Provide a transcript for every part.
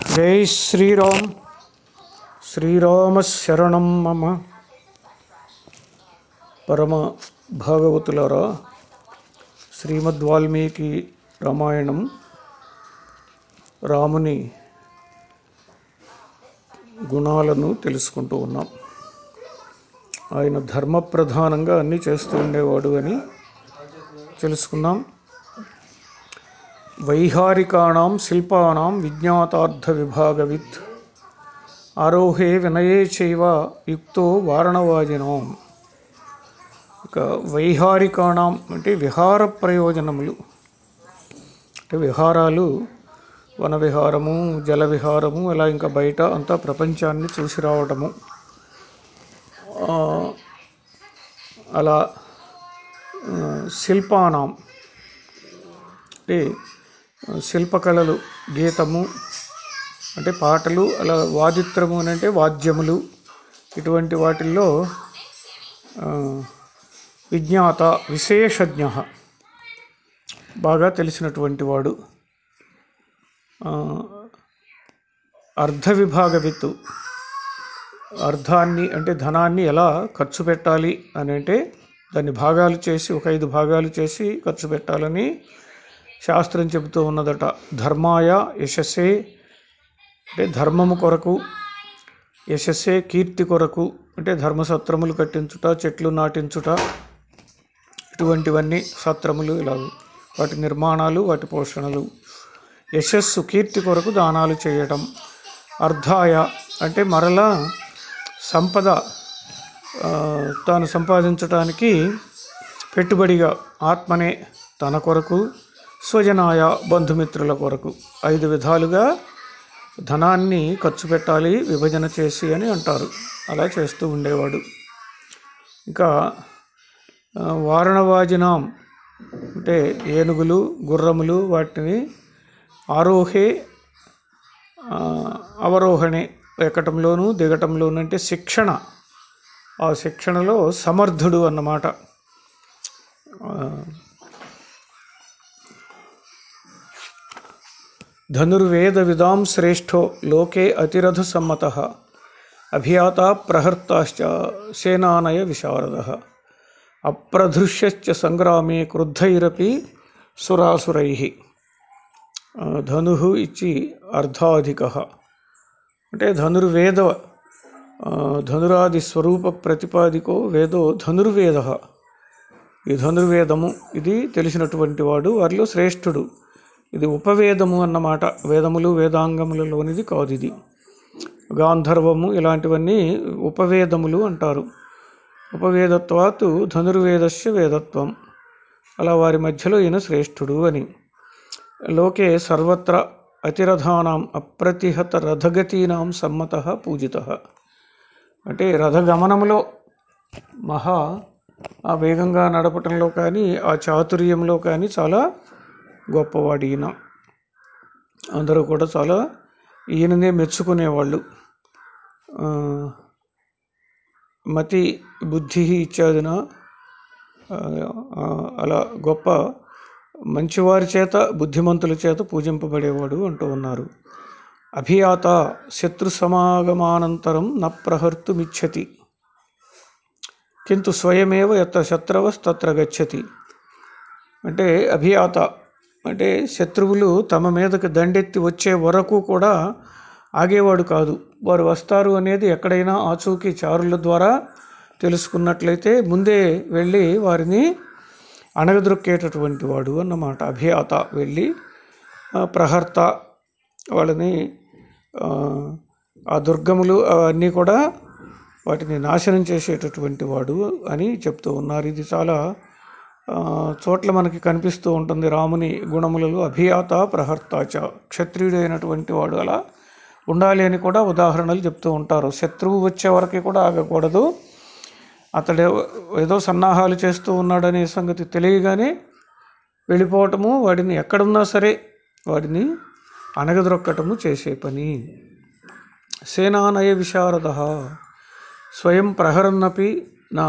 జై శ్రీరామ్ శ్రీరామ శరణం మమ పరమ భాగవతులారా శ్రీమద్ వాల్మీకి రామాయణం రాముని గుణాలను తెలుసుకుంటూ ఉన్నాం ఆయన ధర్మ ప్రధానంగా అన్నీ చేస్తూ ఉండేవాడు అని తెలుసుకున్నాం వైహారికాణం శిల్పానాం విజ్ఞాతార్థ విభాగవిత్ ఆరోహే వినయే చైవ యుక్తో వారణవాజినం ఇక వైహారికాణం అంటే విహార ప్రయోజనములు అంటే విహారాలు వన విహారము జల విహారము అలా ఇంకా బయట అంతా ప్రపంచాన్ని చూసి రావటము ఆ, అలా ఆ, శిల్పానాం అంటే శిల్పకళలు గీతము అంటే పాటలు అలా వాదిత్రము అని అంటే వాద్యములు ఇటువంటి వాటిల్లో ఆ, విజ్ఞాత విశేషజ్ఞ బాగా తెలిసినటువంటి వాడు ఆ, అర్ధ విభాగవిత్తు అర్థాన్ని అంటే ధనాన్ని ఎలా ఖర్చు పెట్టాలి అని అంటే దాన్ని భాగాలు చేసి ఒక ఐదు భాగాలు చేసి ఖర్చు పెట్టాలని శాస్త్రం చెబుతూ ఉన్నదట ధర్మాయ యశస్సే అంటే ధర్మము కొరకు యశస్సే కీర్తి కొరకు అంటే ధర్మసత్రములు కట్టించుట చెట్లు నాటించుట ఇటువంటివన్నీ సత్రములు ఇలా వాటి నిర్మాణాలు వాటి పోషణలు యశస్సు కీర్తి కొరకు దానాలు చేయటం అర్ధాయ అంటే మరలా సంపద ఆ, తాను సంపాదించటానికి పెట్టుబడిగా ఆత్మనే తన కొరకు స్వజనాయ బంధుమిత్రుల కొరకు ఐదు విధాలుగా ధనాన్ని ఖర్చు పెట్టాలి విభజన చేసి అని అంటారు అలా చేస్తూ ఉండేవాడు ఇంకా ఆ, వారణవాజినాం అంటే ఏనుగులు గుర్రములు వాటిని ఆరోహే ఆ, అవరోహణే ఎక్కటంలోను దిగటంలోను అంటే శిక్షణ ఆ శిక్షణలో సమర్థుడు అన్నమాట ఆ, ధనుర్వేద విదాం శ్రేష్ఠో లోకే అతిరథ సమ్మత అభియాత ప్రహర్తాశ్చ సేనానయ విశారద అప్రధృష్యశ్చ సంగ్రామే క్రుద్ధైరపి సురాసురై ధను ఇచ్చి అర్ధాధిక అంటే ధనుర్వేద ఆ, ధనురాది స్వరూప ప్రతిపాదికో వేదో ధనుర్వేద ఈ ధనుర్వేదము ఇది తెలిసినటువంటి వాడు వారిలో శ్రేష్ఠుడు ఇది ఉపవేదము అన్నమాట వేదములు వేదాంగములలోనిది కాదు ఇది గాంధర్వము ఇలాంటివన్నీ ఉపవేదములు అంటారు ఉపవేదత్వాత్ ధనుర్వేదస్య వేదత్వం అలా వారి మధ్యలో ఈయన శ్రేష్ఠుడు అని లోకే సర్వత్ర అతిరథానాం అప్రతిహత రథగతీనాం సమ్మత పూజిత అంటే రథగమనములో మహా ఆ వేగంగా నడపటంలో కానీ ఆ చాతుర్యంలో కానీ చాలా గొప్పవాడు ఈయన అందరూ కూడా చాలా ఈయననే మెచ్చుకునేవాళ్ళు ఆ, మతి బుద్ధి ఇత్యాదిన ఆ, ఆ, అలా గొప్ప మంచివారి చేత బుద్ధిమంతుల చేత పూజింపబడేవాడు అంటూ ఉన్నారు అభియాత శత్రు సమాగమానంతరం న ప్రహర్తుమిచ్చతి కింటు స్వయమేవ ఎత్ర శత్రవస్తత్ర గచ్చతి అంటే అభియాత అంటే శత్రువులు తమ మీదకి దండెత్తి వచ్చే వరకు కూడా ఆగేవాడు కాదు వారు వస్తారు అనేది ఎక్కడైనా ఆచూకీ చారుల ద్వారా తెలుసుకున్నట్లయితే ముందే వెళ్ళి వారిని అణగదొక్కేటటువంటి వాడు అన్నమాట అభియాత వెళ్ళి ఆ, ప్రహర్త వాళ్ళని ఆ, ఆ దుర్గములు అవన్నీ కూడా వాటిని నాశనం చేసేటటువంటి వాడు అని చెప్తూ ఉన్నారు ఇది చాలా ఆ, చోట్ల మనకి కనిపిస్తూ ఉంటుంది రాముని గుణములలో అభియాత ప్రహర్తాచ క్షత్రియుడైనటువంటి వాడు అలా ఉండాలి అని కూడా ఉదాహరణలు చెప్తూ ఉంటారు శత్రువు వచ్చే వరకు కూడా ఆగకూడదు అతడు ఏదో సన్నాహాలు చేస్తూ ఉన్నాడనే సంగతి తెలియగానే వెళ్ళిపోవటము వాడిని ఎక్కడున్నా సరే వాడిని అణగదొక్కటము చేసే పని సేనానయ విశారద స్వయం ప్రహరన్నపి నా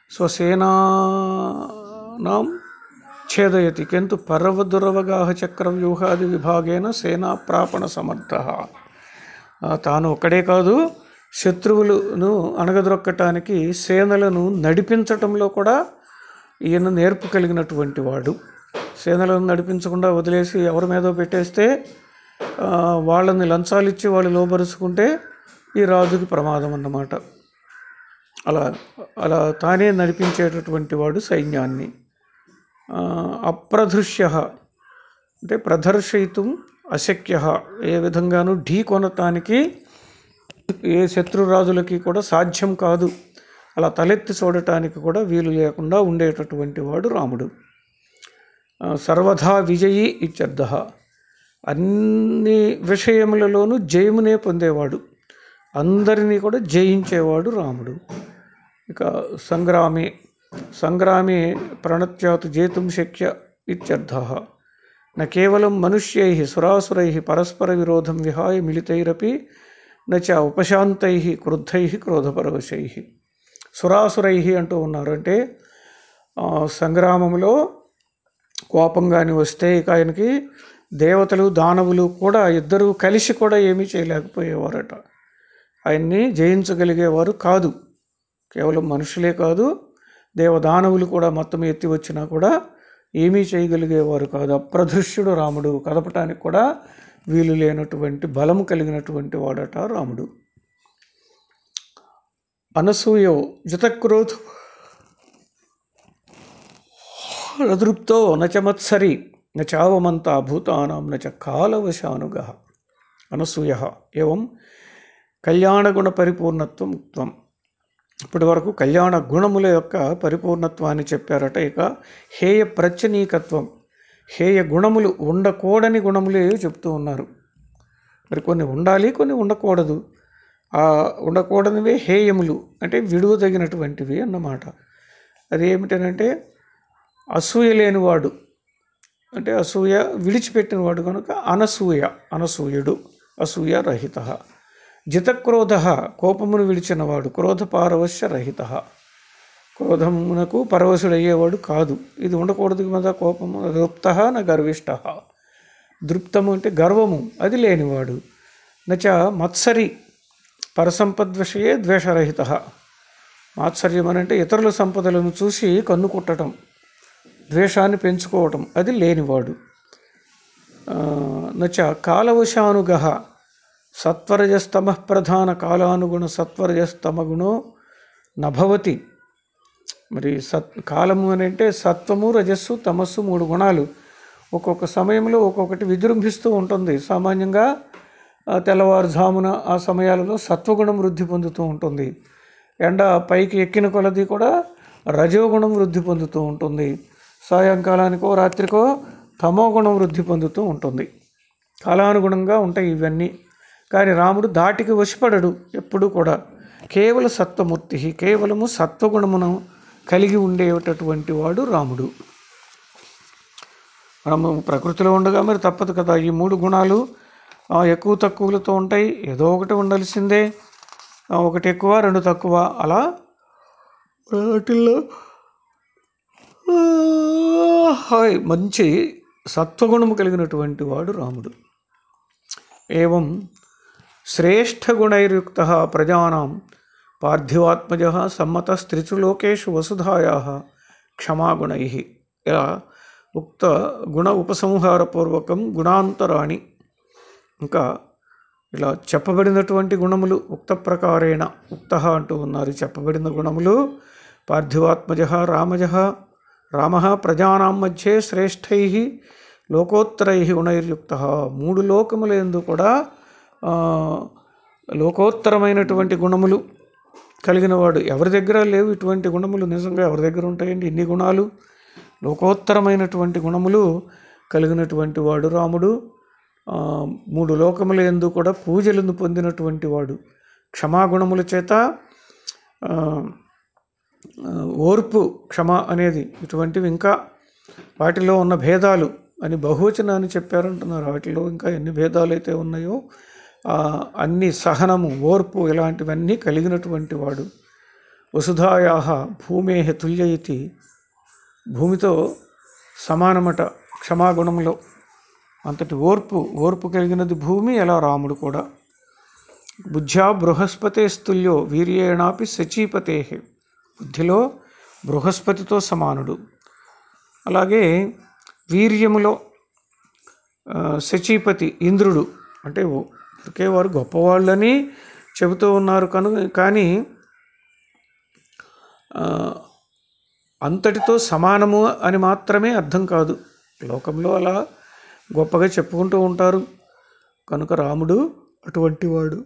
స్వసేనానాం ఛేదయతి కింటు పర్వదురవగాహ చక్రవ్యూహాది విభాగేన సేనా ప్రాపణ సమర్థ ఆ, తాను ఒక్కడే కాదు శత్రువులను అణగదొక్కటానికి సేనలను నడిపించటంలో కూడా ఈయన నేర్పు కలిగినటువంటి వాడు సేనలను నడిపించకుండా వదిలేసి ఎవరి మీదో పెట్టేస్తే ఆ, వాళ్ళని లంచాలు ఇచ్చి వాళ్ళు లోబరుచుకుంటే ఈ రాజుకి ప్రమాదం అన్నమాట అలా అలా తానే నడిపించేటటువంటి వాడు సైన్యాన్ని ఆ, అప్రదృశ్య అంటే ప్రదర్శయితం అశక్య ఏ విధంగానూ ఢీ కొనటానికి ఏ శత్రురాజులకి కూడా సాధ్యం కాదు అలా తలెత్తి చూడటానికి కూడా వీలు లేకుండా ఉండేటటువంటి వాడు రాముడు ఆ, సర్వదా విజయి ఇత్యర్థ అన్ని విషయములలోనూ జయమునే పొందేవాడు అందరినీ కూడా జయించేవాడు రాముడు ఇక సంగ్రామే సంగ్రామే ప్రణత్యాతు జేతుం శక్య ఇత్యర్థ న కేవలం మనుష్యై సురాసురై పరస్పర విరోధం విహాయ మిళితైరపి నచ ఉపశాంతై క్రుద్ధై క్రోధపరవశై సురాసురై అంటూ ఉన్నారు అంటే ఆ, సంగ్రామంలో కోపం కానీ వస్తే ఇక ఆయనకి దేవతలు దానవులు కూడా ఇద్దరూ కలిసి కూడా ఏమీ చేయలేకపోయేవారట ఆయన్ని జయించగలిగేవారు కాదు కేవలం మనుషులే కాదు దేవదానవులు కూడా మొత్తం ఎత్తి వచ్చినా కూడా ఏమీ చేయగలిగేవారు కాదు అప్రదృశ్యుడు రాముడు కదపటానికి కూడా వీలు లేనటువంటి బలము కలిగినటువంటి వాడట రాముడు అనసూయో జతక్రోధు రదృప్తో నచమత్సరి నచావమంతా భూతానాం నచ కాలవశానుగ అనసూయ ఏవం కళ్యాణగుణ పరిపూర్ణత్వం ఉక్తం ఇప్పటి వరకు కళ్యాణ గుణముల యొక్క పరిపూర్ణత్వాన్ని చెప్పారట ఇక హేయ ప్రచనీకత్వం హేయ గుణములు ఉండకూడని గుణములే చెప్తూ ఉన్నారు మరి కొన్ని ఉండాలి కొన్ని ఉండకూడదు ఆ ఉండకూడనివే హేయములు అంటే విడువదగినటువంటివి అన్నమాట అది ఏమిటనంటే అసూయ లేనివాడు అంటే అసూయ విడిచిపెట్టినవాడు కనుక అనసూయ అనసూయుడు అసూయ రహిత జితక్రోధ కోపమును విడిచినవాడు క్రోధ పారవశ్య రహిత క్రోధమునకు పరవశుడయ్యేవాడు కాదు ఇది ఉండకూడదు కదా కోపము దృప్త నా గర్విష్ట దృప్తము అంటే గర్వము అది లేనివాడు నచ మత్సరి పరసంపద్విషయే ద్వేషరహిత మాత్సర్యం అని అంటే ఇతరుల సంపదలను చూసి కన్ను కుట్టడం ద్వేషాన్ని పెంచుకోవటం అది లేనివాడు ఆ, నచ కాలవశానుగ సత్వరజస్తమ ప్రధాన కాలానుగుణ సత్వరజస్తమగుణో నభవతి మరి సత్ కాలము అని అంటే సత్వము రజస్సు తమస్సు మూడు గుణాలు ఒక్కొక్క సమయంలో ఒక్కొక్కటి విజృంభిస్తూ ఉంటుంది సామాన్యంగా ఆ, తెల్లవారుజామున ఆ సమయాలలో సత్వగుణం వృద్ధి పొందుతూ ఉంటుంది ఎండ పైకి ఎక్కిన కొలది కూడా రజోగుణం వృద్ధి పొందుతూ ఉంటుంది సాయంకాలానికో రాత్రికో తమో గుణం వృద్ధి పొందుతూ ఉంటుంది కాలానుగుణంగా ఉంటాయి ఇవన్నీ కానీ రాముడు దాటికి వశపడడు ఎప్పుడూ కూడా కేవల సత్వమూర్తి కేవలము సత్వగుణమును కలిగి ఉండేటటువంటి వాడు రాముడు మనము ప్రకృతిలో ఉండగా మరి తప్పదు కదా ఈ మూడు గుణాలు ఆ, ఎక్కువ తక్కువలతో ఉంటాయి ఏదో ఒకటి ఉండాల్సిందే ఆ, ఒకటి ఎక్కువ రెండు తక్కువ అలా వాటిల్లో ఆ, హాయ్ మంచి సత్వగుణము కలిగినటువంటి వాడు రాముడు ఏవం శ్రేష్టగుణైర్యుక్త ప్రజానాం పార్థివాత్మజ సమ్మతస్త్రిచు లోకేషు వసుధాయా క్షమాగుణై ఇలా ఉక్త గుణ ఉపసంహారపూర్వకం గుణాంతరాణి ఇంకా ఇలా చెప్పబడినటువంటి గుణములు ఉక్త ప్రకారేణ ఉక్త అంటూ ఉన్నారు చెప్పబడిన గుణములు పార్థివాత్మజ రామజ రామ ప్రజానాం మధ్యే శ్రేష్టై లోకోత్తరై గుణైర్యుక్త మూడు లోకములందు కూడా ఆ, లోకోత్తరమైనటువంటి గుణములు కలిగిన వాడు ఎవరి దగ్గర లేవు ఇటువంటి గుణములు నిజంగా ఎవరి దగ్గర ఉంటాయండి ఇన్ని గుణాలు లోకోత్తరమైనటువంటి గుణములు కలిగినటువంటి వాడు రాముడు ఆ, మూడు లోకముల ఎందు కూడా పూజలను పొందినటువంటి వాడు క్షమాగుణముల చేత ఆ, ఆ, ఓర్పు క్షమ అనేది ఇటువంటివి ఇంకా వాటిలో ఉన్న భేదాలు అని బహువచనాన్ని చెప్పారంటున్నారు వాటిలో ఇంకా ఎన్ని భేదాలు అయితే ఉన్నాయో ఆ, అన్ని సహనము ఓర్పు ఇలాంటివన్నీ కలిగినటువంటి వాడు వసుధాయా భూమే తుల్య ఇతి భూమితో సమానమట క్షమాగుణంలో అంతటి ఓర్పు ఓర్పు కలిగినది భూమి ఎలా రాముడు కూడా బుద్ధ్యా బృహస్పతే స్తుల్యో వీర్యేణాపి శచీపతే బుద్ధిలో బృహస్పతితో సమానుడు అలాగే వీర్యములో ఆ, శచీపతి ఇంద్రుడు అంటే ఓ- ఒకే వారు గొప్పవాళ్ళని చెబుతూ ఉన్నారు కను కానీ ఆ, అంతటితో సమానము అని మాత్రమే అర్థం కాదు లోకంలో అలా గొప్పగా చెప్పుకుంటూ ఉంటారు కనుక రాముడు అటువంటి వాడు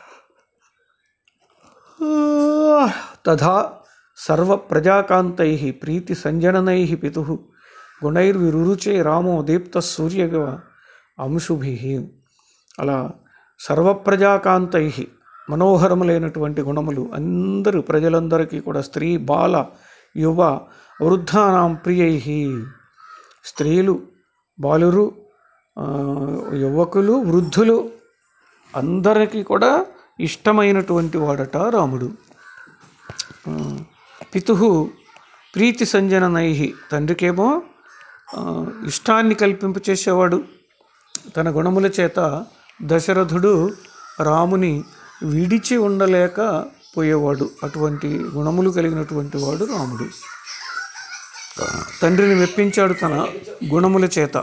తథా సర్వప్రజాకాంతై ప్రీతి సంజననై పితు గుణైర్విరురుచే రామో దీప్త సూర్యగ అంశుభి అలా సర్వప్రజాకాంతై మనోహరములైనటువంటి గుణములు అందరూ ప్రజలందరికీ కూడా స్త్రీ బాల యువ వృద్ధానాం ప్రియై స్త్రీలు బాలురు ఆ, యువకులు వృద్ధులు అందరికీ కూడా ఇష్టమైనటువంటి వాడట రాముడు ఆ, పితు ప్రీతి సంజననై తండ్రికేమో ఆ, ఇష్టాన్ని కల్పింపు చేసేవాడు తన గుణముల చేత దశరథుడు రాముని విడిచి ఉండలేక పోయేవాడు అటువంటి గుణములు కలిగినటువంటి వాడు రాముడు తండ్రిని మెప్పించాడు తన గుణముల చేత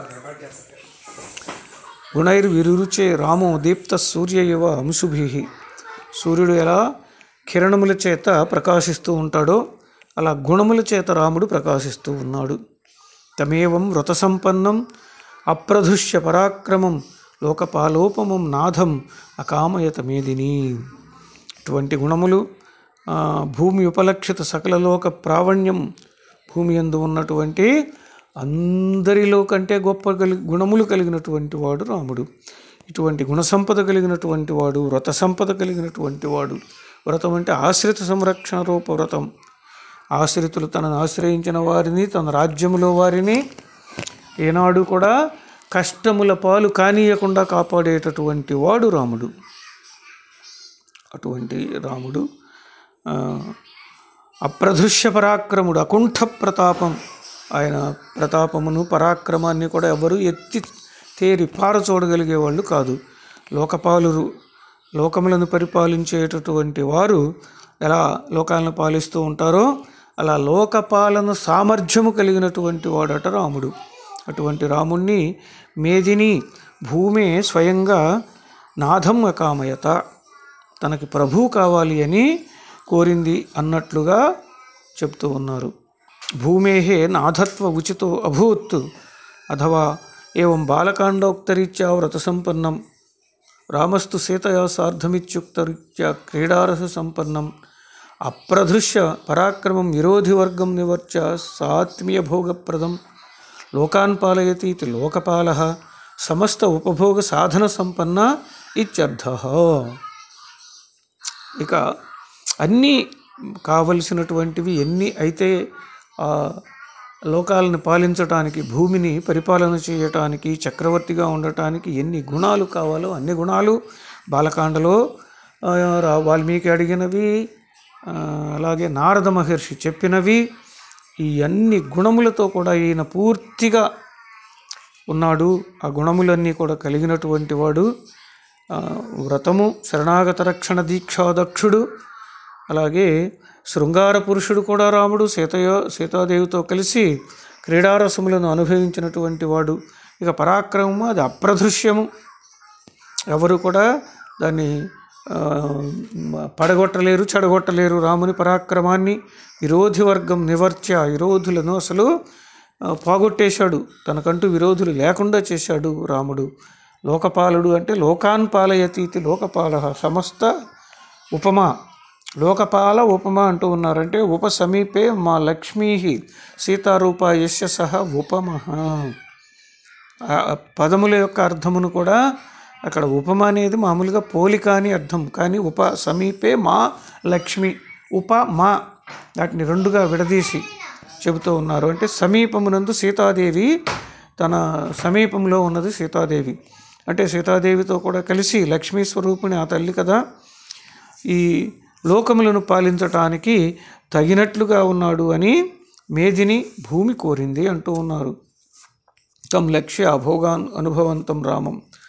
గుణైర్ విరుచే రామో దీప్త సూర్య ఇవ అంశుభి సూర్యుడు ఎలా కిరణముల చేత ప్రకాశిస్తూ ఉంటాడో అలా గుణముల చేత రాముడు ప్రకాశిస్తూ ఉన్నాడు తమేవం వ్రత సంపన్నం అప్రధుష్య పరాక్రమం లోకపాలోపమం నాథం అకామయత మేదిని ఇటువంటి గుణములు ఆ, భూమి ఉపలక్షిత సకల లోక ప్రావణ్యం భూమి యందు ఉన్నటువంటి అందరిలో కంటే గొప్ప కలి గుణములు కలిగినటువంటి వాడు రాముడు ఇటువంటి గుణ సంపద కలిగినటువంటి వాడు వ్రత సంపద కలిగినటువంటి వాడు వ్రతం అంటే ఆశ్రిత సంరక్షణ రూప వ్రతం ఆశ్రితులు తనను ఆశ్రయించిన వారిని తన రాజ్యములో వారిని ఏనాడు కూడా కష్టముల పాలు కానీయకుండా కాపాడేటటువంటి వాడు రాముడు అటువంటి రాముడు ఆ, అప్రదృశ్య పరాక్రముడు అకుంఠ ప్రతాపం ఆయన ప్రతాపమును పరాక్రమాన్ని కూడా ఎవరు ఎత్తి తేరి పారచూడగలిగే వాళ్ళు కాదు లోకపాలురు లోకములను పరిపాలించేటటువంటి వారు ఎలా లోకాలను పాలిస్తూ ఉంటారో అలా లోకపాలన సామర్థ్యము కలిగినటువంటి వాడట రాముడు అటువంటి రాముణ్ణి మేదిని భూమే స్వయంగా నాథం అకామయత తనకి ప్రభు కావాలి అని కోరింది అన్నట్లుగా చెప్తూ ఉన్నారు భూమేహే నాథత్వ ఉచితో అభూత్ అథవా ఏం బాలకాండోక్తరీత్యా వ్రత సంపన్నం రామస్తు సీతయా సార్ధమిత్యుక్తరీత్యా క్రీడారస సంపన్నం అప్రదృశ్య పరాక్రమం విరోధివర్గం నివర్చ సాత్మీయ భోగప్రదం లోకాన్ పాలయతి ఇది లోకపాల సమస్త ఉపభోగ సాధన సంపన్న ఇత్యర్థ ఇక అన్నీ కావలసినటువంటివి ఎన్ని అయితే ఆ లోకాలను పాలించటానికి భూమిని పరిపాలన చేయటానికి చక్రవర్తిగా ఉండటానికి ఎన్ని గుణాలు కావాలో అన్ని గుణాలు బాలకాండలో ఆ, రా- వాల్మీకి అడిగినవి ఆ, అలాగే నారద మహర్షి చెప్పినవి ఈ అన్ని గుణములతో కూడా ఈయన పూర్తిగా ఉన్నాడు ఆ గుణములన్నీ కూడా కలిగినటువంటి వాడు ఆ, వ్రతము శరణాగత రక్షణ దీక్షాదక్షుడు అలాగే శృంగార పురుషుడు కూడా రాముడు సీతయో సీతాదేవితో కలిసి క్రీడారసములను అనుభవించినటువంటి వాడు ఇక పరాక్రమము అది అప్రదృశ్యము ఎవరు కూడా దాన్ని ఆ, పడగొట్టలేరు చెడగొట్టలేరు రాముని పరాక్రమాన్ని విరోధి వర్గం నివర్త్య విరోధులను అసలు ఆ, పోగొట్టేశాడు తనకంటూ విరోధులు లేకుండా చేశాడు రాముడు లోకపాలుడు అంటే లోకాన్ పాలయతీతి లోకపాల సమస్త ఉపమా లోకపాల ఉపమా అంటూ ఉన్నారంటే ఉప సమీపే మా లక్ష్మీ సీతారూప యస్య సహ ఉపమః ఆ పదముల యొక్క అర్థమును కూడా అక్కడ ఉపమ అనేది మామూలుగా పోలిక అని అర్థం కానీ ఉప సమీపే మా లక్ష్మి ఉప మా వాటిని రెండుగా విడదీసి చెబుతూ ఉన్నారు అంటే సమీపమునందు సీతాదేవి తన సమీపంలో ఉన్నది సీతాదేవి అంటే సీతాదేవితో కూడా కలిసి లక్ష్మీ స్వరూపిణి ఆ తల్లి కదా ఈ లోకములను పాలించటానికి తగినట్లుగా ఉన్నాడు అని మేదిని భూమి కోరింది అంటూ ఉన్నారు తం లక్ష్య అభోగాన్ అనుభవంతం రామం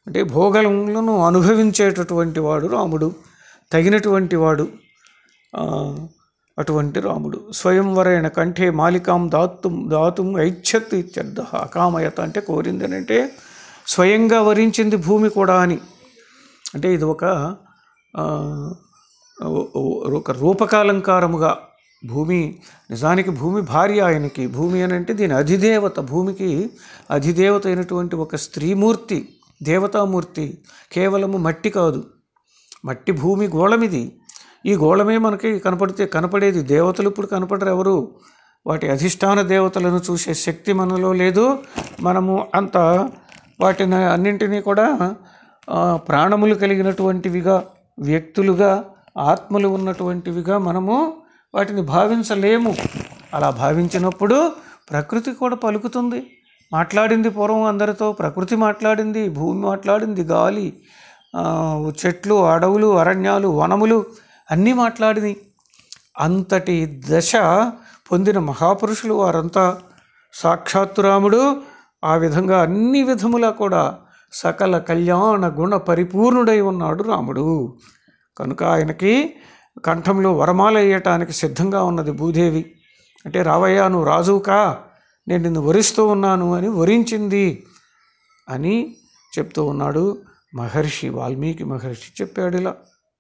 అంటే భోగములను అనుభవించేటటువంటి వాడు రాముడు తగినటువంటి వాడు ఆ, అటువంటి రాముడు స్వయంవరేణ కంఠే మాలికాం దాతుం దాతుం ఐచ్ఛత్ ఇత్యర్థ అకామయత అంటే కోరింది అని అంటే స్వయంగా వరించింది భూమి కూడా అని అంటే ఇది ఒక ఆ, ఓ- ఓ- ఒక రూపకాలంకారముగా భూమి నిజానికి భూమి భార్య ఆయనకి భూమి అని అంటే దీని అధిదేవత భూమికి అధిదేవత అయినటువంటి ఒక స్త్రీమూర్తి దేవతామూర్తి కేవలము మట్టి కాదు మట్టి భూమి గోళమిది ఈ గోళమే మనకి కనపడితే కనపడేది దేవతలు ఇప్పుడు కనపడరు ఎవరు వాటి అధిష్టాన దేవతలను చూసే శక్తి మనలో లేదు మనము అంత వాటిని అన్నింటినీ కూడా ఆ, ప్రాణములు కలిగినటువంటివిగా వ్యక్తులుగా ఆత్మలు ఉన్నటువంటివిగా మనము వాటిని భావించలేము అలా భావించినప్పుడు ప్రకృతి కూడా పలుకుతుంది మాట్లాడింది పూర్వం అందరితో ప్రకృతి మాట్లాడింది భూమి మాట్లాడింది గాలి ఆ, చెట్లు అడవులు అరణ్యాలు వనములు అన్నీ మాట్లాడినాయి అంతటి దశ పొందిన మహాపురుషులు వారంతా సాక్షాత్తు రాముడు ఆ విధంగా అన్ని విధములా కూడా సకల కళ్యాణ గుణ పరిపూర్ణుడై ఉన్నాడు రాముడు కనుక ఆయనకి కంఠంలో వరమాల వేయటానికి సిద్ధంగా ఉన్నది భూదేవి అంటే రావయ్యా నువ్వు రాజువుకా నేను నిన్ను వరిస్తూ ఉన్నాను అని వరించింది అని చెప్తూ ఉన్నాడు మహర్షి వాల్మీకి మహర్షి చెప్పాడు ఇలా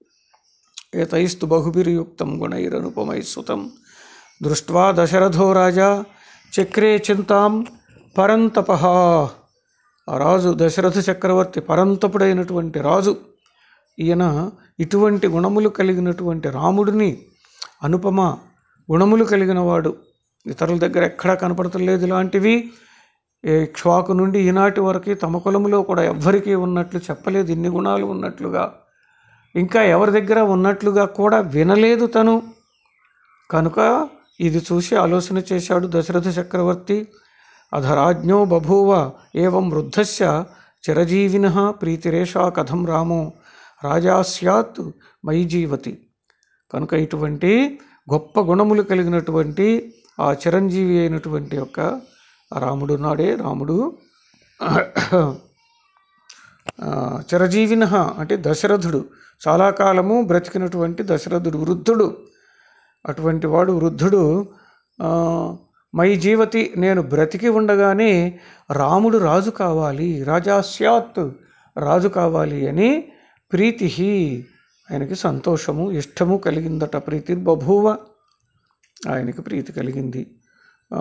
ఏతైస్తు బహుభిర్యుక్తం గుణైరనుపమై సుతం దృష్ట్వా దశరథో రాజా చక్రే చింతాం పరంతప ఆ రాజు దశరథ చక్రవర్తి పరంతపుడైనటువంటి రాజు ఈయన ఇటువంటి గుణములు కలిగినటువంటి రాముడిని అనుపమ గుణములు కలిగిన వాడు ఇతరుల దగ్గర ఎక్కడా కనపడతలేదు ఇలాంటివి ఏ ఇక్ష్వాకు నుండి ఈనాటి వరకు తమ కులములో కూడా ఎవ్వరికీ ఉన్నట్లు చెప్పలేదు ఇన్ని గుణాలు ఉన్నట్లుగా ఇంకా ఎవరి దగ్గర ఉన్నట్లుగా కూడా వినలేదు తను కనుక ఇది చూసి ఆలోచన చేశాడు దశరథ చక్రవర్తి అధరాజ్ఞో బభూవ ఏవం వృద్ధస్య చిరజీవిన ప్రీతిరేషా కథం రామో రాజా స్యాత్ మయి జీవతి కనుక ఇటువంటి గొప్ప గుణములు కలిగినటువంటి ఆ చిరంజీవి అయినటువంటి యొక్క రాముడు నాడే రాముడు ఆ, చిరజీవిన అంటే దశరథుడు చాలా కాలము బ్రతికినటువంటి దశరథుడు వృద్ధుడు అటువంటి వాడు వృద్ధుడు ఆ, మై జీవతి నేను బ్రతికి ఉండగానే రాముడు రాజు కావాలి రాజా స్యాత్ రాజు కావాలి అని ప్రీతి ఆయనకి సంతోషము ఇష్టము కలిగిందట ప్రీతి బభూవ ఆయనకి ప్రీతి కలిగింది ఆ,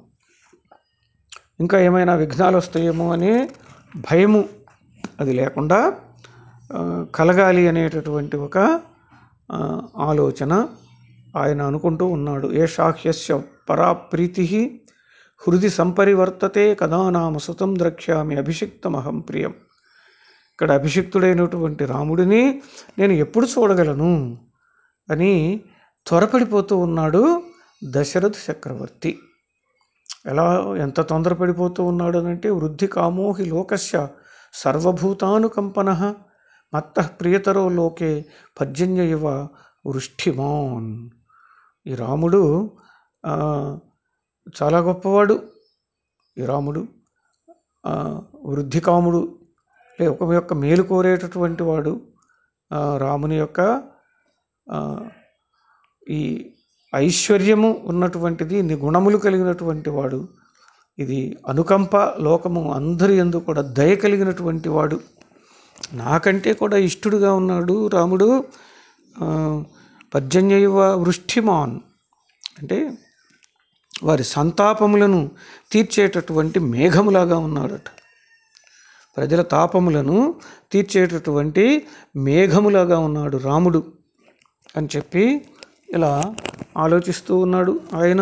ఇంకా ఏమైనా విఘ్నాలు వస్తాయేమో అనే భయము అది లేకుండా ఆ, కలగాలి అనేటటువంటి ఒక ఆ, ఆలోచన ఆయన అనుకుంటూ ఉన్నాడు ఏ శాఖ్యస్య పరాప్రీతి హృది సంపరివర్తతే కదా నామ సుతం ద్రక్ష్యామి అభిషిక్తమహం ప్రియం ఇక్కడ అభిషిక్తుడైనటువంటి రాముడిని నేను ఎప్పుడు చూడగలను అని త్వరపడిపోతూ ఉన్నాడు దశరథ చక్రవర్తి ఎలా ఎంత తొందరపడిపోతూ ఉన్నాడు అంటే వృద్ధి కామోహి లోకస్య సర్వభూతానుకంపన మత్త ప్రియతరో లోకే పర్జన్య ఇవ వృష్టిమాన్ ఈ రాముడు ఆ, చాలా గొప్పవాడు ఈ రాముడు ఆ, వృద్ధి కాముడు లే ఒక యొక్క మేలు కోరేటటువంటి వాడు ఆ, రాముని యొక్క ఆ, ఈ ఐశ్వర్యము ఉన్నటువంటిది ఇన్ని గుణములు కలిగినటువంటి వాడు ఇది అనుకంప లోకము అందరి ఎందు కూడా దయ కలిగినటువంటి వాడు నాకంటే కూడా ఇష్టడుగా ఉన్నాడు రాముడు ఆ, పర్జన్యవ వృష్టిమాన్ అంటే వారి సంతాపములను తీర్చేటటువంటి మేఘములాగా ఉన్నాడట ప్రజల తాపములను తీర్చేటటువంటి మేఘములాగా ఉన్నాడు రాముడు అని చెప్పి ఇలా ఆలోచిస్తూ ఉన్నాడు ఆయన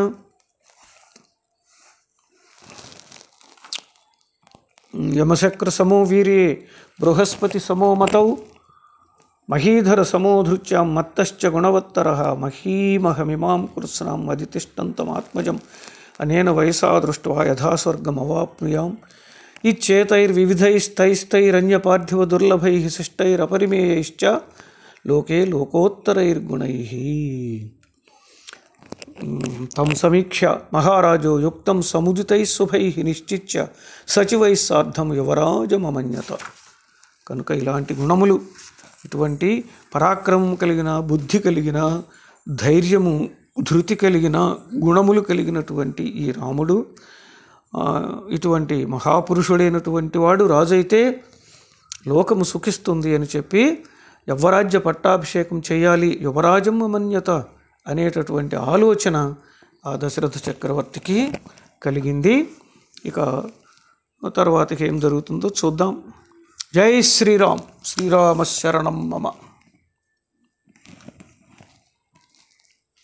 యమశక్ర సమో వీర్యే బృహస్పతి సమో మతౌ మహీధర సమోధృత్యాం మత్తశ్చ గుణవత్తర మహీమహమిమాం కృత్స్నాం అధితిష్టంతమాత్మజం అనేన వయసా దృష్ట్వా యథాస్వర్గమవాప్నుయాం ఇచ్చేతైర్వివిధైస్తైస్తైరన్యపార్థివ దుర్లభై శిష్టైరపరిమేయైశ్చ లోకే లోకోత్తరైర్గుణై తం సమీక్ష్య మహారాజో యుక్తం సముదితై శుభై నిశ్చిత్య సచివై సార్ధం యువరాజమమన్యత కనుక ఇలాంటి గుణములు ఇటువంటి పరాక్రమం కలిగిన బుద్ధి కలిగిన ధైర్యము ధృతి కలిగిన గుణములు కలిగినటువంటి ఈ రాముడు ఆ, ఇటువంటి మహాపురుషుడైనటువంటి వాడు రాజైతే లోకము సుఖిస్తుంది అని చెప్పి యవ్వరాజ్య పట్టాభిషేకం చేయాలి యువరాజం మన్యత అనేటటువంటి ఆలోచన ఆ దశరథ చక్రవర్తికి కలిగింది ఇక తర్వాతకి ఏం జరుగుతుందో చూద్దాం జై శ్రీరామ్ శ్రీరామ శరణం మమ